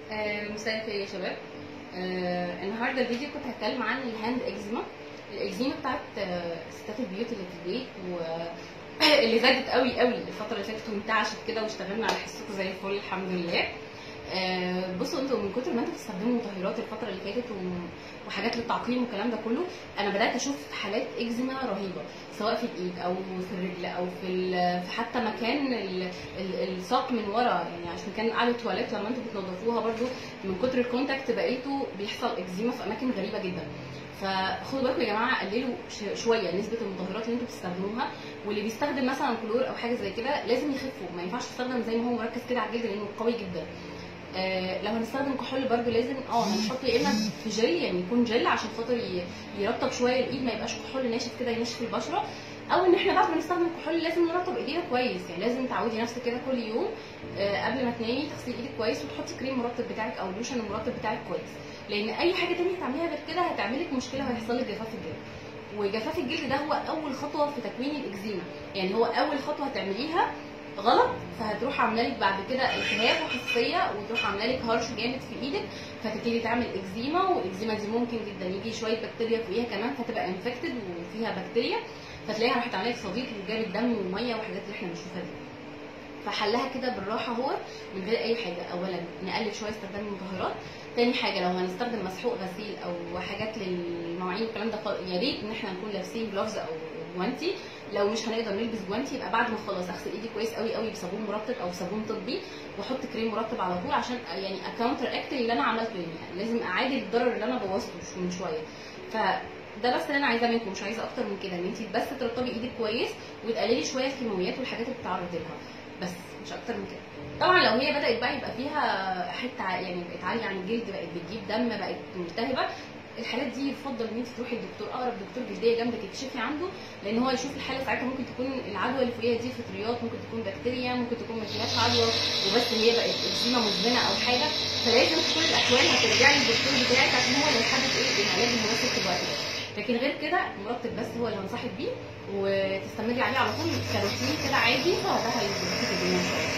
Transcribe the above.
آه، مساء الخير يا شباب آه، النهارده الفيديو كنت هتكلم عن الهاند اكزيما الاكزيما بتاعت آه، ستات البيوت اللي في البيت واللي زادت قوي قوي الفتره اللي فاتت وانتعشت كده واشتغلنا على حسكم زي الفل الحمد لله آه، بصوا انتوا من كتر ما انتوا بتستخدموا مطهرات الفتره اللي فاتت و- وحاجات للتعقيم والكلام ده كله انا بدات اشوف حالات اكزيما رهيبه سواء في الايد او في الرجل او في ال- في حتى مكان ال- ال- الساق من ورا يعني عشان كان قاعده التواليت لما انتوا بتنضفوها برضو من كتر الكونتاكت بقيتوا بيحصل اكزيما في اماكن غريبه جدا فخدوا بالكم يا جماعه قللوا ش- شويه نسبه المطهرات اللي انتوا بتستخدموها واللي بيستخدم مثلا كلور او حاجه زي كده لازم يخفوا ما ينفعش يستخدم زي ما هو مركز كده على الجلد لانه قوي جدا آه لو هنستخدم كحول برضو لازم اه هنحط يا اما في جل يعني يكون جل عشان خاطر ي- يرطب شويه الايد ما يبقاش كحول ناشف كده ينشف البشره او ان احنا بعد ما نستخدم الكحول لازم نرطب ايدينا كويس يعني لازم تعودي نفسك كده كل يوم آه قبل ما تنامي تغسلي ايدك كويس وتحطي كريم مرطب بتاعك او لوشن المرطب بتاعك كويس لان اي حاجه تانية تعمليها غير كده هتعمل لك مشكله وهيحصل لك جفاف الجلد وجفاف الجلد ده هو اول خطوه في تكوين الاكزيما يعني هو اول خطوه هتعمليها غلط فهتروح عامله لك بعد كده التهاب وحساسيه وتروح عامله لك هرش جامد في ايدك فتبتدي تعمل اكزيما والاكزيما دي ممكن جدا يجي شويه بكتيريا فوقيها كمان فتبقى انفكتد وفيها بكتيريا فتلاقيها راحت عامله لك صديق وجابت دم وميه وحاجات اللي احنا بنشوفها دي فحلها كده بالراحه هو من غير اي حاجه اولا نقلل شويه استخدام المطهرات تاني حاجه لو هنستخدم مسحوق غسيل او حاجات للمواعين والكلام ده خال- يا ريت ان احنا نكون لابسين جلوفز او جوانتي لو مش هنقدر نلبس جوانتي يبقى بعد ما خلاص اغسل ايدي كويس قوي قوي بصابون مرطب او صابون طبي واحط كريم مرطب على طول عشان يعني اكاونتر اكت اللي انا عملته يعني لازم اعادل الضرر اللي انا بوظته من شويه ف ده بس اللي انا عايزاه منكم مش عايزه اكتر من كده ان انت بس ترطبي ايدك كويس وتقللي شويه الكيماويات والحاجات اللي بتتعرضي لها بس مش اكتر من كده طبعا لو هي بدات بقى يبقى فيها حته ع- يعني بقت عاليه عن الجلد بقت بتجيب دم بقت ملتهبه الحالات دي يفضل ان انت تروحي للدكتور اقرب دكتور جلديه جنبك تكشفي عنده لان هو يشوف الحاله ساعتها ممكن تكون العدوى اللي فوقيها دي فطريات ممكن تكون بكتيريا ممكن تكون ما فيهاش عدوى وبس هي بقت اكزيما مزمنه او حاجه فلازم في كل الاحوال هترجعي للدكتور بتاعك عشان هو اللي يحدد ايه العلاج المناسب في الوقت ده لكن غير كده المرطب بس هو اللي هنصحك بيه وتستمري عليه على طول كروتين كده عادي فده هيظبط لك الدنيا ان شاء الله